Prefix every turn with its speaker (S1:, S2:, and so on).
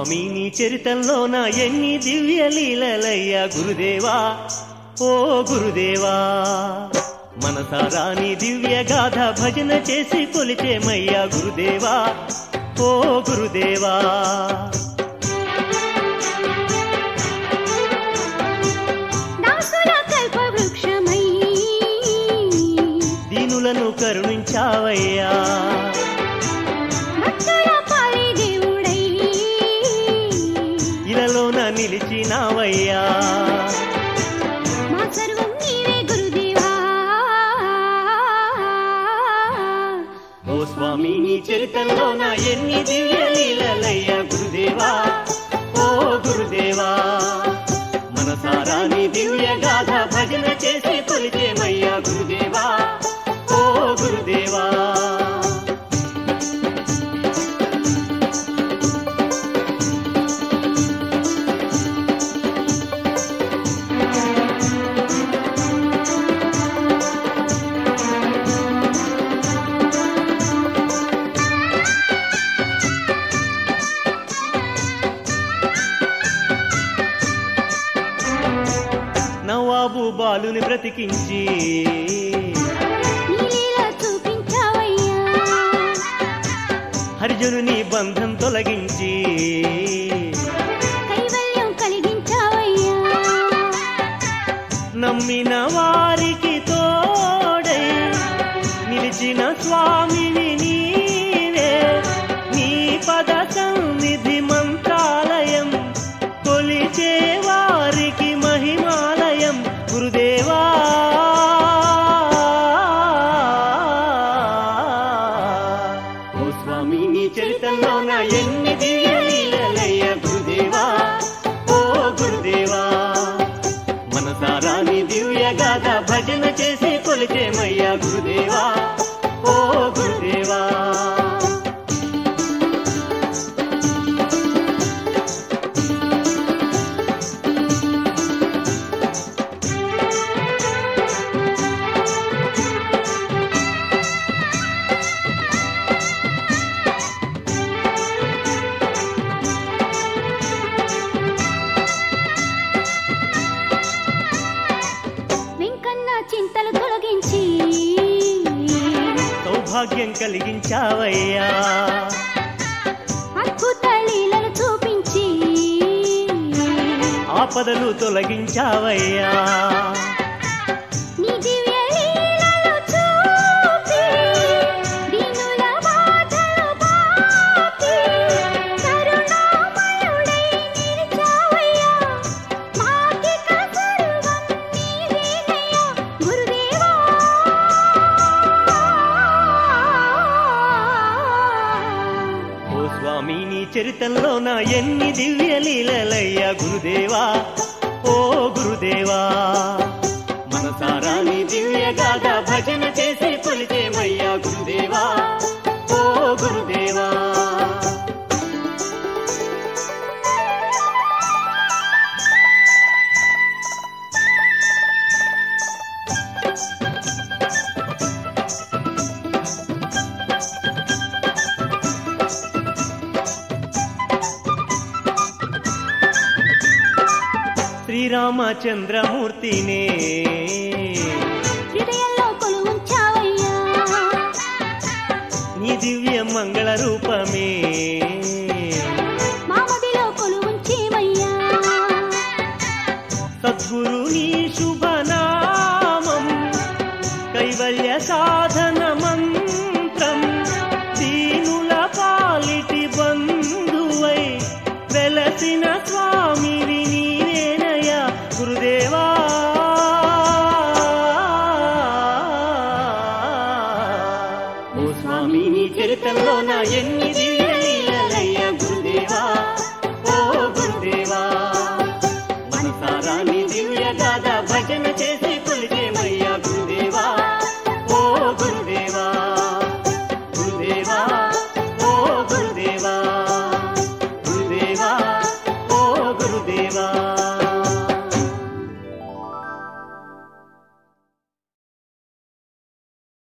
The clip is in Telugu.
S1: స్వామి నీ చరితంలోన ఎన్ని దివ్య లీలలయ్యా గురుదేవా ఓ గురుదేవా మనసారా నీ దివ్య గాథ భజన చేసి కొలిచేమయ్యా గురుదేవా ఓ గురుదేవా
S2: దాసుల కల్పవృక్షమై
S1: దీనులను కరుణించావయ్యా
S2: భక్తుల పాలి దేవుడై
S1: ఇలలోన నిలిచినావయ్యా
S2: మా సర్వం నీవే గురుదేవా
S1: ఓ స్వామి నీ చరితంలోన ఎన్ని దివ్య లీలలయ్యా గురుదేవా ఓ గురుదేవా మనసారా నీ దివ్య గాథ భజన చేసి కొలిచేమయ్యా గురుదేవా ఓ గురుదేవా నవాబు బాలుని బ్రతికించి
S2: నీ లీల చూపించావయ్యా
S1: హరిజనుని బంధం తొలగించి
S2: కైవల్యం కలిగించావయ్యా
S1: నమ్మిన వారికి తోడై నిలిచిన స్వామిని నీవే నీ పద సన్నిధి మంత్రాలయం కొలిచే వారికి మహిమాలయం గురుదేవా ఓ స్వామి నీ చరితంలో నా ఎన్ని దివ్య లీలలయ్య గురుదేవా ఓ గురుదేవా మనసారా నీ దివ్య గాథ భజన చేసి కొలిచేమయ్యా గురుదేవా ఓ గురుదేవా
S2: వెంకన్న చింతలు తొలగించి
S1: సౌభాగ్యం కలిగించావయ్యా
S2: అద్భుత లీలలు చూపించి
S1: ఆపదలు తొలగించావయ్యా
S2: నీ దివ్య లీలలు చూపి దీనుల బాధలు బాపి కరుణామయుడై నిలిచావయ్యా మాకిక సర్వం నీవేనయ్యా గురుదేవా
S1: ఓ స్వామి నీ చరితంలో నా ఎన్ని దివ్య లీలలయ్యా గురుదేవా ఓ గురుదేవా మనసారా నీ దివ్య గాథ భజన చేసి కొలిచేమయ్యా గురుదేవా ఓ గురుదేవా శ్రీరామచంద్రమూర్తినే
S2: హృదయంలో కొలువుంచావయ్యా
S1: నీ దివ్య మంగళ రూపమే
S2: మామదిలో కొలువుంచేమయ్యా
S1: సద్గురు నీ శుభనామం కైవల్య సాధన మంత్రం దీనుల పాలిటి బంధువై వెలసిన స్వామివి నీవేనయ గురుదేవా ఓ స్వామి నీ చరితంలో నా ఎన్ని దివ్య లీలలయ్య గురుదేవా ఓ గురుదేవా మనసారా నీ దివ్య గాథ భజన చేసి కొలిచేమయ్యా గురుదేవా ఓ గురుదేవా